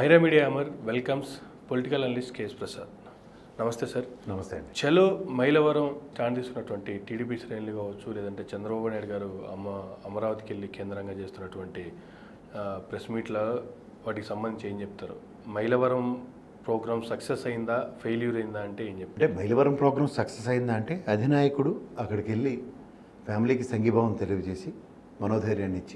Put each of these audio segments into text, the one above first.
Myra media Amar welcomes political analyst KS Prasad నమస్తే sir నమస్తే అండి చలో మైలవరం స్టాండ్ తీసుకున్నటువంటి టీడీపీ శ్రేణులు కావచ్చు లేదంటే చంద్రబాబు నాయుడు గారు అమ్మ అమరావతికి వెళ్ళి కేంద్రంగా చేస్తున్నటువంటి ఆ, ప్రెస్ మీట్ల వాటికి సంబంధించి ఏం చెప్తారు మైలవరం ప్రోగ్రామ్ సక్సెస్ అయిందా ఫెయిల్యూర్ అయిందా అంటే ఏం చెప్తారు అంటే మైలవరం ప్రోగ్రామ్ సక్సెస్ అయిందా అంటే అధినాయకుడు అక్కడికి వెళ్ళి ఫ్యామిలీకి సంఘీభావం తెలియజేసి మనోధైర్యాన్ని ఇచ్చి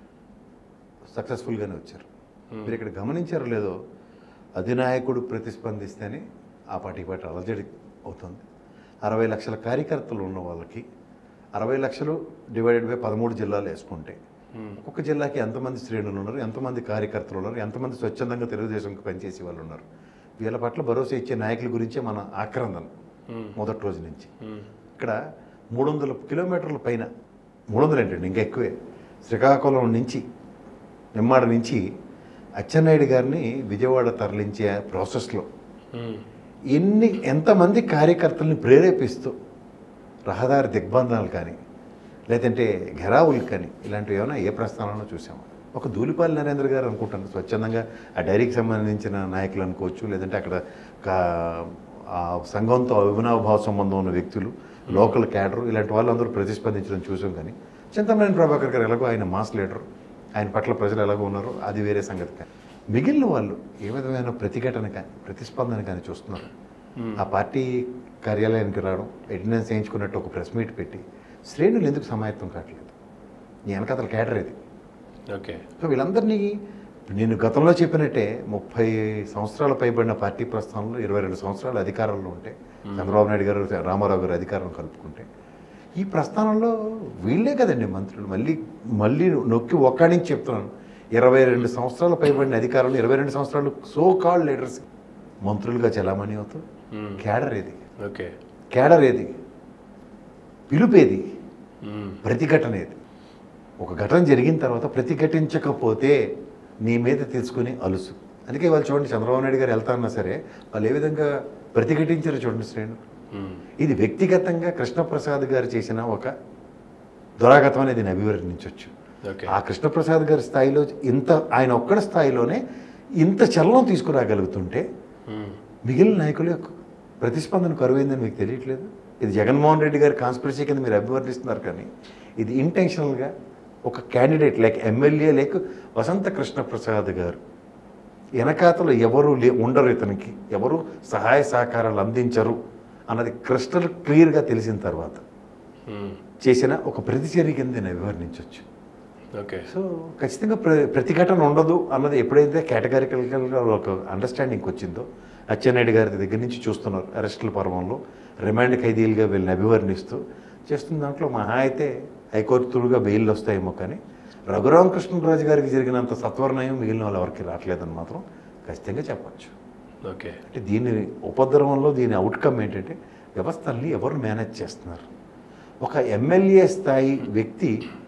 సక్సెస్ఫుల్గానే వచ్చారు మీరు ఇక్కడ గమనించారో లేదో అధినాయకుడు ప్రతిస్పందిస్తేనే ఆ పార్టీ పార్టీ అలజడి అవుతుంది అరవై లక్షల కార్యకర్తలు ఉన్న వాళ్ళకి అరవై లక్షలు డివైడెడ్ బై పదమూడు జిల్లాలు వేసుకుంటే ఒక్కొక్క జిల్లాకి ఎంతమంది శ్రేణులు ఉన్నారు ఎంతమంది కార్యకర్తలు ఉన్నారు ఎంతమంది స్వచ్ఛందంగా తెలుగుదేశంకి పనిచేసే వాళ్ళు ఉన్నారు వీళ్ళ పట్ల భరోసా ఇచ్చే నాయకుల గురించే మన ఆక్రందన మొదటి రోజు నుంచి ఇక్కడ మూడు వందల కిలోమీటర్ల పైన మూడు వందలు ఏంటండి ఇంకా ఎక్కువే శ్రీకాకుళం నుంచి నిమ్మాడ నుంచి అచ్చెన్నాయుడు గారిని విజయవాడ తరలించే ప్రాసెస్లో మ్మ్. ఎన్ని ఎంతమంది కార్యకర్తల్ని ప్రేరేపిస్తూ రహదారి దిగ్బంధనాలు కానీ లేదంటే ఘెరావులు కానీ ఇలాంటివి ఏమైనా ఏ ప్రస్థానంలో చూసాము ఒక ధూళిపాలి నరేంద్ర గారు అనుకుంటాను స్వచ్ఛందంగా ఆ డైరీకి సంబంధించిన నాయకులు అనుకోవచ్చు లేదంటే అక్కడ కా- ఆ సంఘంతో అవినాభావ సంబంధం ఉన్న వ్యక్తులు లోకల్ క్యాడర్ ఇలాంటి వాళ్ళందరూ ప్రతిస్పందించడం చూసాం కానీ చింతమనేని ప్రభాకర్ గారు ఎలాగో ఆయన మాస్ లీడర్ ఆయన పట్ల ప్రజలు ఎలాగో ఉన్నారో అది వేరే సంగతి కానీ మిగిలిన వాళ్ళు ఏ విధమైన ప్రతిఘటన కానీ ప్రతిస్పందన కానీ చూస్తున్నారు ఆ పార్టీ కార్యాలయానికి రావడం అటెండెన్స్ చేయించుకున్నట్టు ఒక ప్రెస్ మీట్ పెట్టి శ్రేణులు ఎందుకు సమాయత్తం కావట్లేదు నీ వెనకతల కేటర్ ఇది ఓకే సో వీళ్ళందరినీ నేను గతంలో చెప్పినట్టే ముప్పై సంవత్సరాల పైబడిన పార్టీ ప్రస్థానంలో ఇరవై రెండు సంవత్సరాలు అధికారంలో ఉంటే చంద్రబాబు నాయుడు గారు రామారావు గారు అధికారం కలుపుకుంటే ఈ ప్రస్థానంలో వీళ్ళే కదండి మంత్రులు మళ్ళీ మళ్ళీ నొక్కి ఒక్కడించి చెప్తున్నాను ఇరవై రెండు సంవత్సరాల పైబడిన అధికారంలో ఇరవై రెండు సంవత్సరాలు సో కాల్డ్ లీడర్స్ మంత్రులుగా చలామణి అవుతూ మ్మ్. క్యాడర్ ఏది ఓకే క్యాడర్ ఏది పిలుపేది మ్మ్. ప్రతిఘటన ఏది ఒక ఘటన జరిగిన తర్వాత ప్రతిఘటించకపోతే నీ మీద తీసుకుని అలుసు అందుకే వాళ్ళు చూడండి చంద్రబాబు నాయుడు గారు వెళ్తా అన్నా సరే వాళ్ళు ఏ విధంగా ప్రతిఘటించారు చూడండి శ్రేణులు మ్మ్. ఇది వ్యక్తిగతంగా కృష్ణప్రసాద్ గారు చేసిన ఒక దురాగతం అనేది నేను అభివర్ణించవచ్చు ఓకే ఆ కృష్ణప్రసాద్ గారి స్థాయిలో ఇంత ఆయన ఒక్కడ స్థాయిలోనే ఇంత చలనం తీసుకురాగలుగుతుంటే మ్మ్. మిగిలిన నాయకుల యొక్క ప్రతిస్పందన కరువైందని మీకు తెలియట్లేదు ఇది జగన్మోహన్ రెడ్డి గారి కాన్స్పిరసీ కింద మీరు అభివర్ణిస్తున్నారు కానీ ఇది ఇంటెన్షనల్గా ఒక క్యాండిడేట్ లైక్ ఎమ్మెల్యే లేక వసంత కృష్ణ ప్రసాద్ గారు వెనకాతలు ఎవరు లే ఉండరు ఇతనికి ఎవరు సహాయ సహకారాలు అందించరు అన్నది క్రిస్టల్ క్లియర్గా తెలిసిన తర్వాత మ్మ్. చేసిన ఒక ప్రతిచర్య కింద నేను అభివర్ణించవచ్చు ఓకే సో ఖచ్చితంగా ప్ర ప్రతిఘటన ఉండదు అన్నది ఎప్పుడైతే కేటగారికల్గా ఒక అండర్స్టాండింగ్కి వచ్చిందో అచ్చెన్నాయుడు గారి దగ్గర నుంచి చూస్తున్నారు అరెస్టుల పర్వంలో రిమాండ్ ఖైదీలుగా వీళ్ళని అభివర్ణిస్తూ చేస్తున్న దాంట్లో మహా అయితే హైకోర్టు త్రూగా బెయిల్ వస్తాయేమో కానీ రఘురామకృష్ణరాజు గారికి జరిగినంత సత్వరనయం మిగిలిన వాళ్ళు ఎవరికి రావట్లేదని మాత్రం ఖచ్చితంగా చెప్పచ్చు ఓకే అంటే దీని ఉపద్రవంలో దీని అవుట్కమ్ ఏంటంటే వ్యవస్థల్ని ఎవరు మేనేజ్ చేస్తున్నారు ఒక ఎమ్మెల్యే స్థాయి వ్యక్తి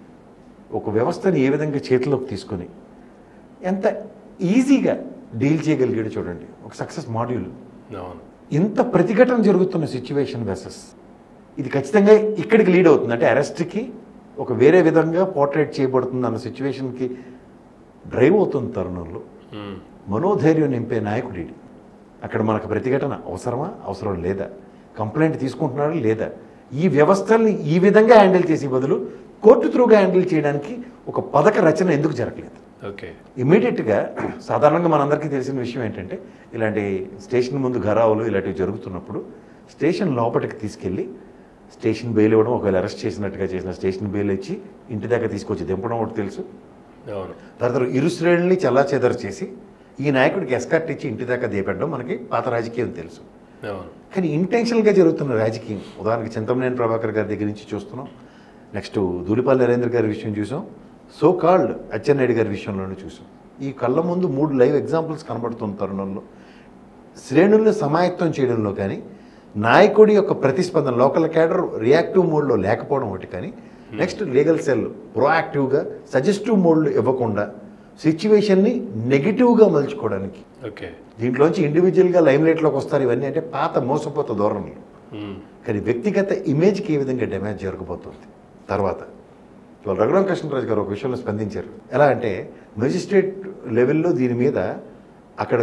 ఒక వ్యవస్థని ఏ విధంగా చేతిలోకి తీసుకొని ఎంత ఈజీగా డీల్ చేయగలిగాడు చూడండి ఒక సక్సెస్ మాడ్యూల్ అవును ఇంత ప్రతిఘటన జరుగుతున్న సిచ్యువేషన్ వెసెస్ ఇది ఖచ్చితంగా ఇక్కడికి లీడ్ అవుతుంది అంటే అరెస్ట్కి ఒక వేరే విధంగా పోర్ట్రేట్ చేయబడుతుంది అన్న సిచ్యువేషన్కి డ్రైవ్ అవుతున్న తరుణంలో మ్మ్. మనోధైర్యం నింపే నాయకుడు ఈడు. అక్కడ మనకు ప్రతిఘటన అవసరమా అవసరం లేదా కంప్లైంట్ తీసుకుంటున్నాడా లేదా ఈ వ్యవస్థల్ని ఈ విధంగా హ్యాండిల్ చేసే బదులు కోర్టు త్రూగా హ్యాండిల్ చేయడానికి ఒక పథక రచన ఎందుకు జరగలేదు ఓకే ఇమీడియట్గా సాధారణంగా మనందరికీ తెలిసిన విషయం ఏంటంటే ఇలాంటి స్టేషన్ ముందు గరావులు ఇలాంటివి జరుగుతున్నప్పుడు స్టేషన్ లోపలికి తీసుకెళ్ళి స్టేషన్ బెయిల్ ఇవ్వడం ఒకవేళ అరెస్ట్ చేసినట్టుగా చేసిన స్టేషన్ బెయిల్ ఇచ్చి ఇంటి దాకా తీసుకొచ్చి దింపడం ఒకటి తెలుసు అవును తర్వాత ఇరు శ్రేణుల్ని చల్లా చేసి ఈ నాయకుడికి ఎస్కార్ట్ ఇచ్చి ఇంటి దాకా దీపెట్టడం మనకి పాత రాజకీయం తెలుసు అవును కానీ ఇంటెన్షనల్గా జరుగుతున్న రాజకీయం ఉదాహరణకి చింతమనేని ప్రభాకర్ గారి దగ్గర నుంచి చూస్తున్నాం నెక్స్ట్ దూలిపల్లి నరేంద్ర గారి విషయం చూసాం సో కాల్డ్ అచ్చెన్నాయుడు గారి విషయంలోనే చూసాం ఈ కళ్ళ ముందు మూడు లైవ్ ఎగ్జాంపుల్స్ కనబడుతున్న తరుణంలో శ్రేణుల్ని సమాయత్తం చేయడంలో కానీ నాయకుడి యొక్క ప్రతిస్పందన లోకల్ క్యాడర్ రియాక్టివ్ మోడ్లో లేకపోవడం ఒకటి కానీ నెక్స్ట్ లీగల్ సెల్ ప్రోయాక్టివ్గా సజెస్టివ్ మోడ్లో ఇవ్వకుండా సిచ్యువేషన్ని నెగిటివ్గా మలుచుకోవడానికి ఓకే దీంట్లోంచి ఇండివిజువల్గా లైమ్లైట్లోకి వస్తారు ఇవన్నీ అంటే పాత మోసపోత ధోరణులు మ్మ్. కానీ వ్యక్తిగత ఇమేజ్కి ఏ విధంగా డ్యామేజ్ జరగబోతుంది తర్వాత ఇవాళ రఘురామ కృష్ణరాజు గారు ఒక విషయంలో స్పందించారు ఎలా అంటే మెజిస్ట్రేట్ లెవెల్లో దీని మీద అక్కడ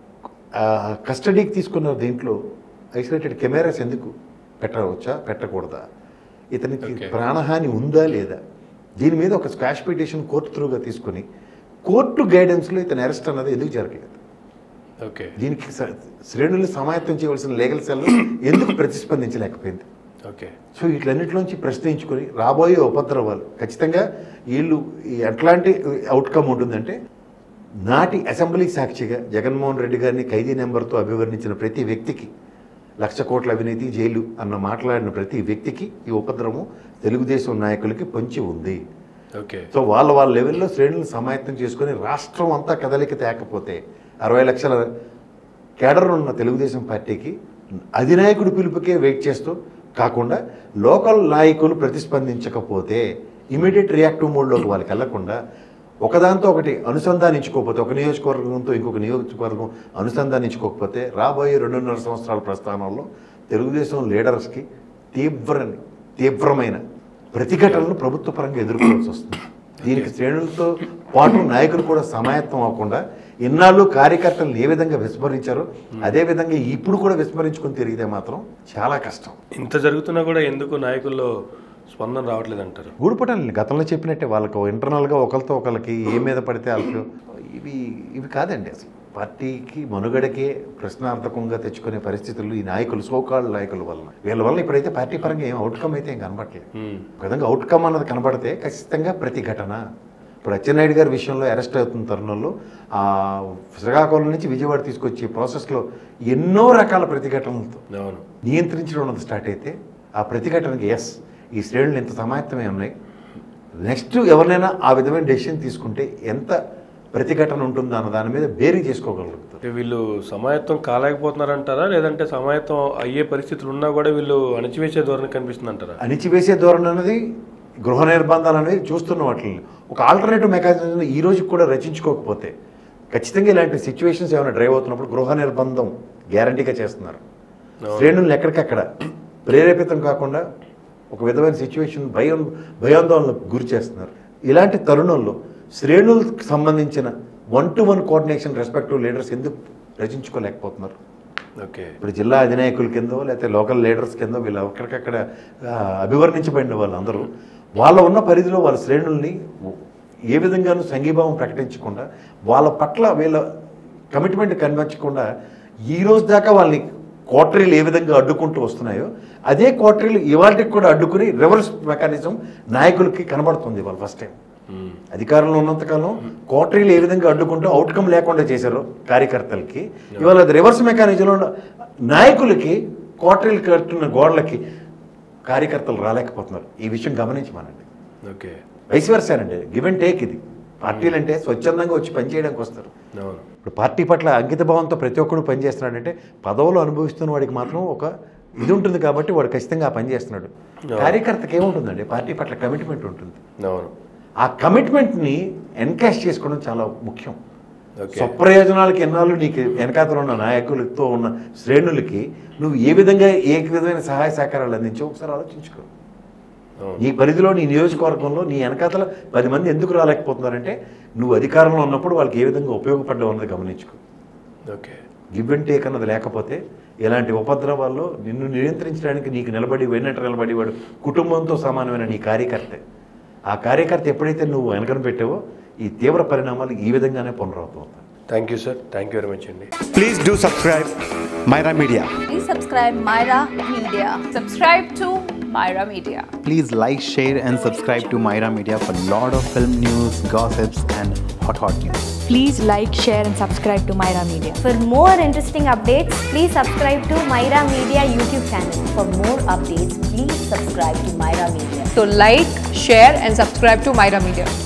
ఆ, కస్టడీకి తీసుకున్న దీంట్లో ఐసోలేటెడ్ కెమెరాస్ ఎందుకు పెట్టవచ్చా పెట్టకూడదా ఇతనికి Okay. ప్రాణహాని ఉందా లేదా దీని మీద ఒక స్క్వాష్ పిటిషన్ కోర్టు త్రూగా తీసుకుని కోర్టు గైడెన్స్లో ఇతను అరెస్ట్ అన్నది ఎందుకు జరగలేదు ఓకే దీనికి స- శ్రేణులు సమాయత్తం చేయవలసిన లీగల్ సెల్ ఎందుకు ప్రతిస్పందించలేకపోయింది ఓకే సో వీటిలన్నిటిలోంచి ప్రశ్నించుకొని రాబోయే ఉపద్రవాలు ఖచ్చితంగా వీళ్ళు ఈ ఎట్లాంటి అవుట్కమ్ ఉంటుందంటే నాటి అసెంబ్లీ సాక్షిగా జగన్మోహన్ రెడ్డి గారిని ఖైదీ నెంబర్తో అభివర్ణించిన ప్రతి వ్యక్తికి లక్ష కోట్ల అవినీతి జైలు అన్న మాట్లాడిన ప్రతి వ్యక్తికి ఈ ఉపద్రవం తెలుగుదేశం నాయకులకి పొంచి ఉంది ఓకే సో వాళ్ళ వాళ్ళ లెవెల్లో శ్రేణులను సమాయత్తం చేసుకొని రాష్ట్రం అంతా కదలిక తేకపోతే అరవై లక్షల కేడర్ ఉన్న తెలుగుదేశం పార్టీకి అధినాయకుడి పిలుపుకే వెయిట్ చేస్తూ కాకుండా లోకల్ నాయకులు ప్రతిస్పందించకపోతే ఇమీడియట్ రియాక్టివ్ మోడ్లోకి వాళ్ళకి వెళ్లకుండా ఒకదాంతో ఒకటి అనుసంధానించుకోకపోతే ఒక నియోజకవర్గంతో ఇంకొక నియోజకవర్గం అనుసంధానించుకోకపోతే రాబోయే రెండున్నర సంవత్సరాల ప్రస్థానంలో తెలుగుదేశం లీడర్స్కి తీవ్ర తీవ్రమైన ప్రతిఘటనలు ప్రభుత్వ పరంగా ఎదుర్కోవాల్సి వస్తుంది దీనికి శ్రేణులతో పాటు నాయకులు కూడా సమాయత్తం అవ్వకుండా ఇన్నాళ్ళు కార్యకర్తలను ఏ విధంగా విస్మరించారో అదే విధంగా ఇప్పుడు కూడా విస్మరించుకొని తిరిగితే మాత్రం చాలా కష్టం ఇంత జరుగుతున్నా కూడా ఎందుకు నాయకుల్లో స్పందన రావట్లేదు అంటారు గూడుపటాలని గతంలో చెప్పినట్టే వాళ్ళకు ఇంటర్నల్గా ఒకరితో ఒకరికి ఏ మీద పడితే వాళ్ళకి ఇవి ఇవి కాదండి అసలు పార్టీకి మనుగడకే ప్రశ్నార్థకంగా తెచ్చుకునే పరిస్థితులు ఈ నాయకులు సోకాళ్ళ నాయకుల వల్ల వీళ్ళ వల్ల ఇప్పుడైతే పార్టీ పరంగా ఏం అవుట్కమ్ అయితే ఏం కనబడట్లేదు మ్మ్. ఒక విధంగా అవుట్కమ్ అన్నది కనబడితే ఖచ్చితంగా ప్రతిఘటన ఇప్పుడు అచ్చెన్నాయుడు గారి విషయంలో అరెస్ట్ అవుతున్న తరుణంలో ఆ శ్రీకాకుళం నుంచి విజయవాడ తీసుకొచ్చే ప్రాసెస్లో ఎన్నో రకాల ప్రతిఘటనలతో అవును నియంత్రించడం అన్నది స్టార్ట్ అయితే ఆ ప్రతిఘటనకి ఎస్ ఈ శ్రేణులు ఎంత సమాయత్తమే ఉన్నాయి నెక్స్ట్ ఎవరినైనా ఆ విధమైన డెసిషన్ తీసుకుంటే ఎంత ప్రతిఘటన ఉంటుందో అన్న దాని మీద బేరీ చేసుకోగలుగుతారు అంటే వీళ్ళు సమాయత్తం కాలేకపోతున్నారంటారా లేదంటే సమాయత్తం అయ్యే పరిస్థితులు ఉన్నా కూడా వీళ్ళు అణచివేసే ధోరణి కనిపిస్తుంది అంటారా అణిచివేసే ధోరణి అనేది గృహ నిర్బంధాలు అనేవి చూస్తున్న వాటిని ఒక ఆల్టర్నేటివ్ మెకానిజం ఈ రోజుకి కూడా రచించుకోకపోతే ఖచ్చితంగా ఇలాంటి సిచ్యువేషన్స్ ఏమైనా డ్రైవ్ అవుతున్నప్పుడు గృహ నిర్బంధం గ్యారంటీగా చేస్తున్నారు అవును. శ్రేణులను ఎక్కడికక్కడ ప్రేరేపితం కాకుండా ఒక విధమైన సిచ్యువేషన్ భయం భయాందోళనకు గురి చేస్తున్నారు ఇలాంటి తరుణంలో శ్రేణులకు సంబంధించిన one to one coordination respective leaders ఎందుకు రచించుకోలేకపోతున్నారు ఓకే ఇప్పుడు జిల్లా అధినాయకుల కిందో లేకపోతే లోకల్ లీడర్స్ కిందో వీళ్ళు అక్కడికక్కడ ఆ, అభివర్ణించబడిన వాళ్ళందరూ వాళ్ళ ఉన్న పరిధిలో వాళ్ళ శ్రేణుల్ని ఏ విధంగానూ సంఘీభావం ప్రకటించకుండా వాళ్ళ పట్ల వీళ్ళ కమిట్మెంట్ కనిపించకుండా ఈ రోజు దాకా వాళ్ళని కోటరీలు ఏ విధంగా అడ్డుకుంటూ వస్తున్నాయో అదే కోటరీలు ఇవాళకి కూడా అడ్డుకుని రివర్స్ మెకానిజం నాయకులకి కనబడుతుంది వాళ్ళు ఫస్ట్ టైం మ్మ్. అధికారంలో ఉన్నంతకాలం కోటరీలు ఏ విధంగా అడ్డుకుంటూ అవుట్కమ్ లేకుండా చేశారో కార్యకర్తలకి ఇవాళ అది రివర్స్ మెకానిజంలో ఉన్న నాయకులకి కోటరీలు కట్టున్న గోడలకి కార్యకర్తలు రాలేకపోతున్నారు ఈ విషయం గమనించమనండి ఓకే వైస్ వర్సానండి గివ్ అండ్ టేక్ ఇది పార్టీలు అంటే స్వచ్ఛందంగా వచ్చి పనిచేయడానికి వస్తారు అవును ఇప్పుడు పార్టీ పట్ల అంకిత భావంతో ప్రతి ఒక్కడు పనిచేస్తున్నాడంటే పదవులు అనుభవిస్తున్న వాడికి మాత్రం ఒక ఇది ఉంటుంది కాబట్టి వాడు ఖచ్చితంగా ఆ పని చేస్తున్నాడు కార్యకర్తకి ఏముంటుందండి పార్టీ పట్ల కమిట్మెంట్ ఉంటుంది అవును ఆ కమిట్మెంట్ని ఎన్కాష్ చేసుకోవడం చాలా ముఖ్యం ఓకే స్వప్రయోజనాలకి ఎన్నాళ్ళు నీకు వెనకాతలు ఉన్న నాయకులతో ఉన్న శ్రేణులకి నువ్వు ఏ విధంగా ఏ విధమైన సహాయ సహకారాలు అందించో ఒకసారి ఆలోచించుకో అవును నీ పరిధిలో నీ నియోజకవర్గంలో నీ వెనకాతల పది మంది ఎందుకు రాలేకపోతున్నారంటే నువ్వు అధికారంలో ఉన్నప్పుడు వాళ్ళకి ఏ విధంగా ఉపయోగపడ్డావు అన్నది గమనించుకో ఓకే గివ్ అండ్ టేక్ అన్నది లేకపోతే ఇలాంటి ఉపద్రవాల్లో నిన్ను నియంత్రించడానికి నీకు నిలబడి వెన్నట్టు నిలబడి వాడు కుటుంబంతో సమానమైన నీ కార్యకర్తే ఆ కార్యకర్త ఎప్పుడైతే నువ్వు వెనకన పెట్టావో ఈ తీవ్ర పరిణామాలు ఈ విధంగానే పునరావృతం thank you sir thank you very much అండి Please do subscribe Myra Media. Please subscribe Myra Media. Subscribe to Myra Media. Please like, share, and subscribe to Myra Media for lot of film news, gossips, and hot hot news. Please like, share, and subscribe to Myra Media. For more interesting updates, please subscribe to Myra Media YouTube channel. For more updates, please subscribe to Myra Media. So like, share and subscribe to Myra Media.